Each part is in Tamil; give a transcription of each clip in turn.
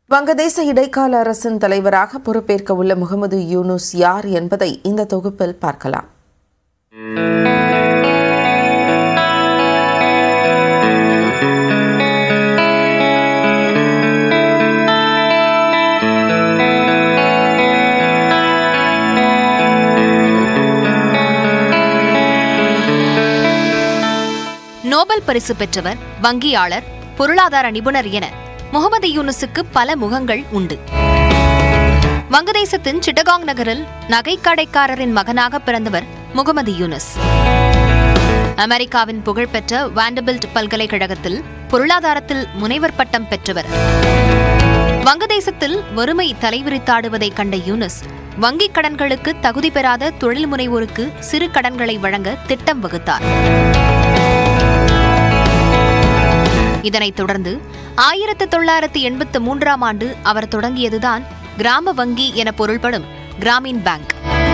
வங்கதேச இடைக்கால அரசின் தலைவராக பொறுப்பேற்க உள்ள முகமது யூனுஸ் யார் என்பதை இந்த தொகுப்பில் பார்க்கலாம் நோபல் பரிசு பெற்றவர் வங்கியாளர் பொருளாதார நிபுணர் என முகமது யூனுஸுக்கு பல முகங்கள் உண்டு வங்கதேசத்தின் சிட்டகாங் நகரில் நகைக்கடைக்காரரின் மகனாக பிறந்தவர் முகமது யூனுஸ் அமெரிக்காவின் புகழ்பெற்ற வாண்டபில்ட் பல்கலைக்கழகத்தில் பொருளாதாரத்தில் முனைவர் பட்டம் பெற்றவர் வங்கதேசத்தில் வறுமை தலைவிரித்தாடுவதை கண்ட யூனுஸ் வங்கிக் கடன்களுக்கு தகுதி பெறாத தொழில் முனைவோருக்கு சிறு கடன்களை வழங்க திட்டம் வகுத்தார் இதனைத் தொடர்ந்து ஆயிரத்து தொள்ளாயிரத்து எண்பத்து மூன்றாம் ஆண்டு அவர் தொடங்கியதுதான் கிராம வங்கி என பொருள்படும் கிராமீன் பேங்க்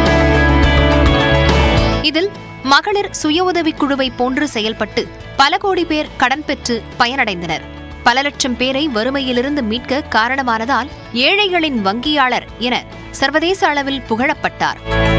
இதில் மகளிர் சுய உதவிக் குழுவை போன்று செயல்பட்டு பல கோடி பேர் கடன் பெற்று பயனடைந்தனர் பல லட்சம் பேரை வறுமையிலிருந்து மீட்க காரணமானதால் ஏழைகளின் வங்கியாளர் என சர்வதேச அளவில் புகழப்பட்டார்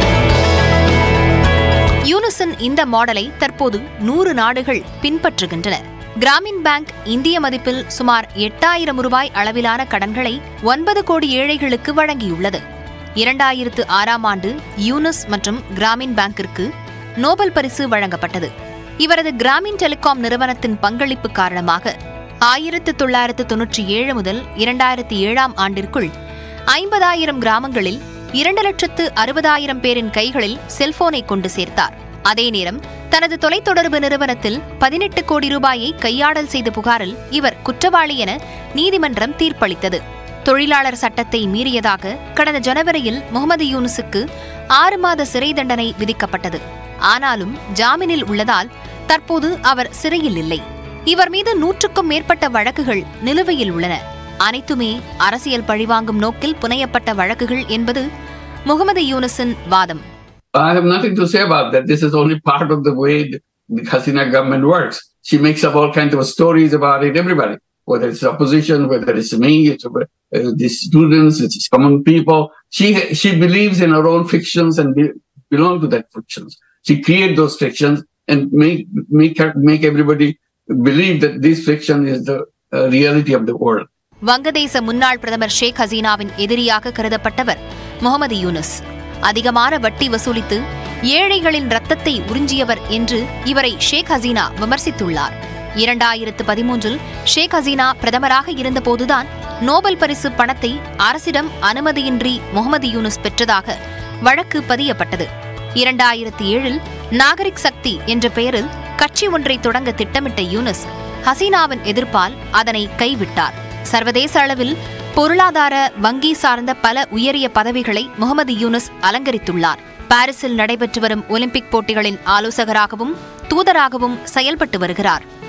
யூனிசன் இந்த மாடலை தற்போது நூறு நாடுகள் பின்பற்றுகின்றன கிராமின் பேங்க் இந்திய மதிப்பில் சுமார் எட்டாயிரம் ரூபாய் அளவிலான கடன்களை ஒன்பது கோடி ஏழைகளுக்கு வழங்கியுள்ளது இரண்டாயிரத்து ஆறாம் ஆண்டு யூனுஸ் மற்றும் கிராமின் பேங்கிற்கு நோபல் பரிசு வழங்கப்பட்டது இவரது கிராமின் டெலிகாம் நிறுவனத்தின் பங்களிப்பு காரணமாக ஆயிரத்து தொள்ளாயிரத்து தொன்னூற்றி ஏழு முதல் இரண்டாயிரத்தி ஏழாம் ஆண்டிற்குள் ஐம்பதாயிரம் கிராமங்களில் இரண்டு லட்சத்து அறுபதாயிரம் பேரின் கைகளில் செல்போனை கொண்டு சேர்த்தார் அதே நேரம் தனது தொலைத்தொடர்பு நிறுவனத்தில் பதினெட்டு கோடி ரூபாயை கையாடல் செய்த புகாரில் இவர் குற்றவாளி என நீதிமன்றம் தீர்ப்பளித்தது தொழிலாளர் சட்டத்தை மீறியதாக கடந்த ஜனவரியில் முகமது யூனுஸுக்கு ஆறு மாத சிறை தண்டனை விதிக்கப்பட்டது ஆனாலும் ஜாமீனில் உள்ளதால் தற்போது அவர் சிறையில் இல்லை இவர் மீது நூற்றுக்கும் மேற்பட்ட வழக்குகள் நிலுவையில் உள்ளன அனைத்துமே அரசியல் பழிவாங்கும் நோக்கில் புனையப்பட்ட வழக்குகள் என்பது முகமது யூனுஸின் வாதம் I have nothing to say about that. This is only part of the way the Hasina government works. She makes up all kinds of stories about it, everybody, whether it's opposition, whether it's me, it's uh, the students, it's common people. She she believes in her own fictions and be, belong to that fictions. She create those fictions and make make her, make everybody believe that this fiction is the uh, reality of the world. வங்கதேச முன்னாள் பிரதமர் ஷேக் ஹசீனாவின் எதிரியாக கருதப்பட்டவர் முகமது யூனுஸ் அதிகமான வட்டி வசூலித்து ஏழைகளின் ரத்தத்தை உறிஞ்சியவர் என்று இவரை ஷேக் ஹசீனா விமர்சித்துள்ளார் இரண்டாயிரத்து பதிமூன்றில் ஷேக் ஹசீனா பிரதமராக இருந்தபோதுதான் நோபல் பரிசு பணத்தை அரசிடம் அனுமதியின்றி முகமது யூனுஸ் பெற்றதாக வழக்கு பதியப்பட்டது இரண்டாயிரத்தி ஏழில் நாகரிக் சக்தி என்ற பெயரில் கட்சி ஒன்றை தொடங்க திட்டமிட்ட யூனுஸ் ஹசீனாவின் எதிர்ப்பால் அதனை கைவிட்டார் சர்வதேச அளவில் பொருளாதார வங்கி சார்ந்த பல உயரிய பதவிகளை முகமது யூனுஸ் அலங்கரித்துள்ளார் பாரிஸில் நடைபெற்று வரும் ஒலிம்பிக் போட்டிகளின் ஆலோசகராகவும் தூதராகவும் செயல்பட்டு வருகிறார்